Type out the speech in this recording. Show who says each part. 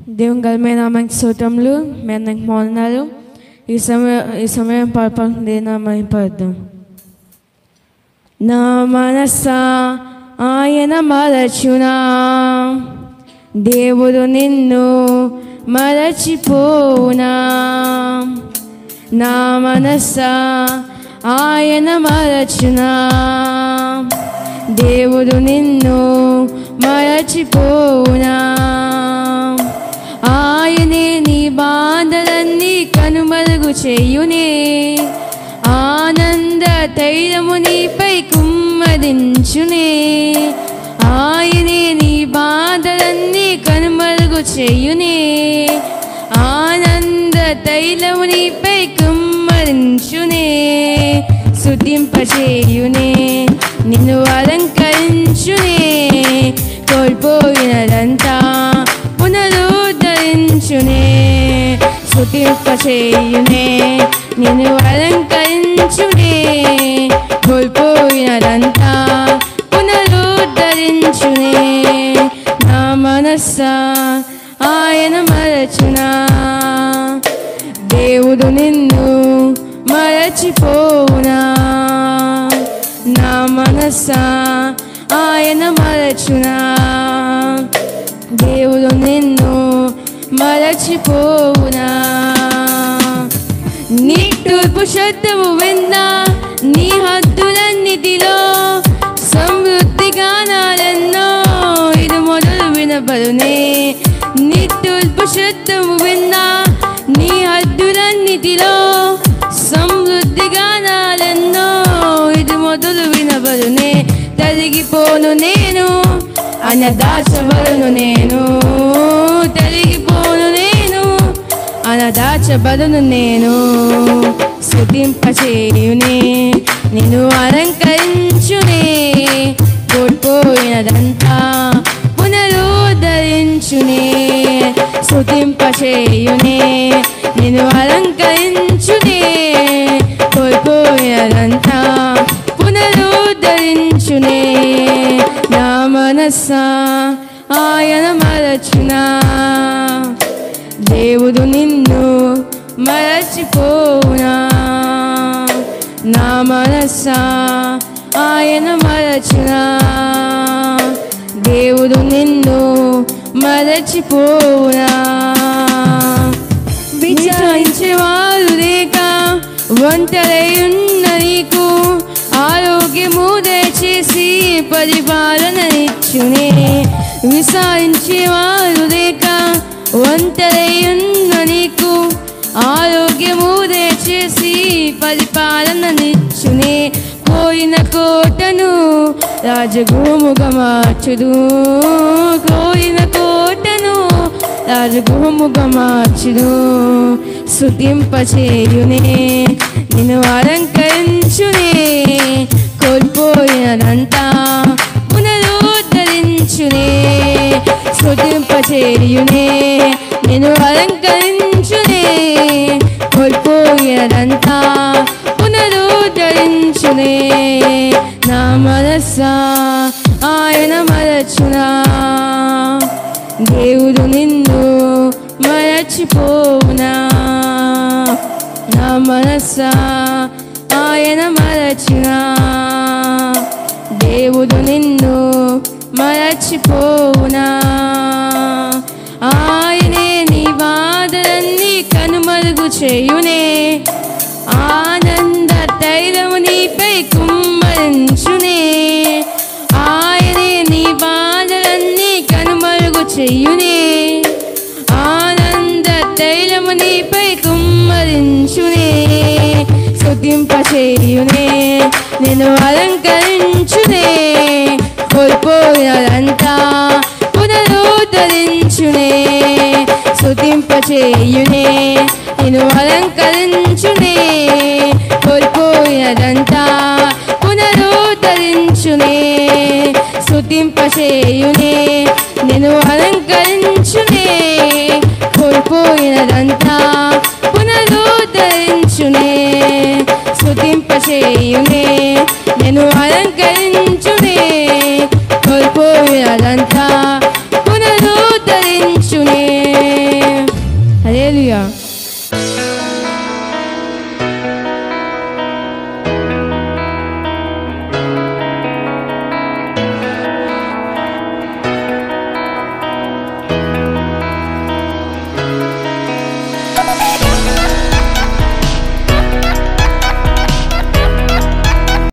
Speaker 1: దేవుని గలమైన నామానికి స్తోత్రములు మీ అందరికి మౌనాలు ఈ సమయం ఈ సమయం పరపడే నామని పడదాం నా మనస ఆయన మరచునా దేవుడు నిన్ను మరచిపోనా నా మనస ఆయన మరచునా దేవుడు నిన్ను మరచిపోనా ఆయనే నీ బాధలన్నీ కనుమరుగు చేయునే ఆనంద తైలము నీపై కుమ్మరించునే ఆయనే నీ బాధలన్నీ కనుమరుగు చేయునే ఆనంద తైలము నీపై కుమ్మరించునే శుద్ధింపచేయునే నిన్ను అలంకరించునే కోల్పోయినదంతా పునరుద్ధరించునే శుతింపచేయునే నిన్ను అలంకరించునే కోల్పోయినదంతా పునరుద్ధరించునే నా మనస్స ఆయన మరచునా దేవుడు నిన్ను మరచిపోవునా నా మనస్స ఆయన మరచునా దేవుడు నిన్ను మరచిపోవునా నీ తూర్పు శబ్దము విన్నా నీ హద్దులన్నిటిలో సమృద్ధి గానాలెన్నో ఇది మొదలు వినబడునే నీ తూర్పు శబ్దము విన్నా నీ హద్దులన్నిటిలో సమృద్ధి గానాలెన్నో ఇది మొదలు వినబడునే తరిగిపోను నేను అనదాచబడును నేను తరిగిపోను నేను అనదాచబడును నేను శుద్ధింపచేయునే నిన్ను అలంకరించునే కోల్పోయినదంతా పునరుద్ధరించునే శుద్ధింపచేయునే నిన్ను అలంకరించునే కోల్పోయినదంతా పునరుద్ధరించునే నా మనస్స ఆయన మరచునా దేవుడు నిన్ను మరచిపోనా నా మనస్స ఆయన మరచునా దేవుడు నిన్ను మరచిపోనా విచారించేవారు లేక ఒంటరై నీకు ఆరోగ్యము దయచేసి పరిపాలననిచ్చునే విసారించేవారు లేక ఒంటరై నీకు ఆరోగ్యము దయచేసి పరిపాలననిచ్చునే కోరిన కోటను రాజగోముగా మార్చుదు కోరిన కోటను రాజగోముగా మార్చుదు శుద్ధింపచేయునే నిన్ను అలంకరించునే కోల్పోయినదంతా పునరుద్ధరించునే శుద్ధింపచేయునే నిన్ను అలంకరించునే కోల్పోయినదంతా పునరుద్ధరించునే నా మనస్స ఆయన మరచునా దేవుడు నిన్ను మరచిపోవునా నా మనస్స ఆయన మరచునా దేవుడు నిన్ను మరచిపోవునా ఆయనే నీ బాధలన్నీ కనుమరుగు చేయునే ఆనంద తైలము నీపై కుమ్మరించునే ఆయనే నీ బాధలన్నీ కనుమరుగు చెయ్యునే ఆనంద తైలము నీపై కుమ్మరించునే శుద్ధింపచేయునే నేను అలంకరించునే కోల్పోయినదంతా పునరుద్ధరించునే శుద్ధింపచేయునే నేను అలంకరించునే కోల్పోయినదంతా పునరుద్ధరించునే శుద్ధింపచేయునే నేను అలంకరించునే కోల్పోయినదంతా పునరుద్ధరించునే శుద్ధింపచేయునే నేను అలంకరించునే కోల్పోయినదంతా పునరుద్ధరించునే హలేలుయా